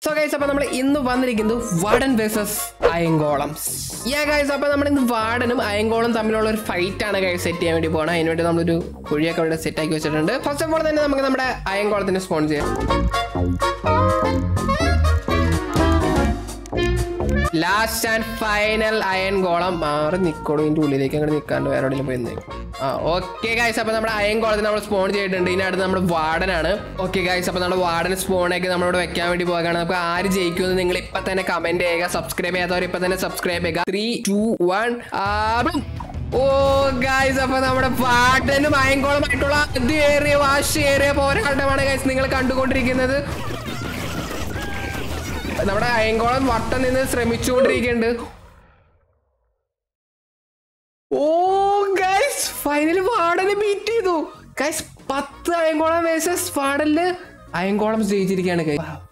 So guys അപ്പൊ നമ്മൾ ഇന്ന് വന്നിരിക്കുന്നത് warden versus iron golem yeah guys അപ്പൊ നമ്മൾ ഇന്ന് വാർഡനും അയങ്കോളം തമ്മിലുള്ള ഒരു ഫൈറ്റ് ആണ് ഗൈസ് സെറ്റ് ചെയ്യാൻ വേണ്ടി പോകണം അതിന് വേണ്ടി നമ്മളൊരു കുഴിയൊക്കെ ഇവിടെ സെറ്റ് ആക്കി വെച്ചിട്ടുണ്ട് ഫസ്റ്റ് ഓഫ് ഓൾ തന്നെ നമുക്ക് നമ്മുടെ അയങ്കോളത്തിന് സ്പോൺ ചെയ്യാം last and final iron golem മാറി നിക്കോളൂ ഇതിന്റെ ഉള്ളിലേക്ക് അങ്ങോട്ട് നിൽക്കാണ്ട് വേറെ എവിടെയും പോയി നിന്ന്. ആ ഓക്കെ ഗൈസ് അപ്പൊ നമ്മുടെ അയൺ ഗോളത്തിന് നമ്മൾ സ്പോൺ ചെയ്തിട്ടുണ്ട് ഇതിനടുത്ത് നമ്മുടെ വാർഡനാണ് ഓക്കെ ഗൈസ് അപ്പൊ നമ്മുടെ വാർഡൻ സ്പോണൊക്കെ നമ്മളിവിടെ വെക്കാൻ വേണ്ടി പോകുകയാണ് നമുക്ക് ആര് ജയിക്കുമെന്ന് നിങ്ങൾ ഇപ്പൊ തന്നെ കമന്റ് ചെയ്യുക സബ്സ്ക്രൈബ് ചെയ്യാത്തവർ ഇപ്പൊ തന്നെ സബ്സ്ക്രൈബ് ചെയ്യുക three two one oh guys അപ്പൊ നമ്മുടെ പാട്ടനും അയങ്കോളമായിട്ടുള്ള അതിയേറിയ വാശിയേറിയ പോരാട്ടമാണ് ഗൈസ് നിങ്ങൾ കണ്ടുകൊണ്ടിരിക്കുന്നത് നമ്മുടെ അയങ്കോളം വട്ടം നിന്ന് ശ്രമിച്ചുകൊണ്ടിരിക്കുന്നുണ്ട് ഓ ഗൈസ് ഫൈനൽ വാർഡനെ ബീറ്റ് ചെയ്തു ഗൈസ് പത്ത് അയങ്കോളം വേഴ്സസ് വാർഡനില് അയങ്കോളം ജയിച്ചിരിക്കുകയാണ് ഗൈസ്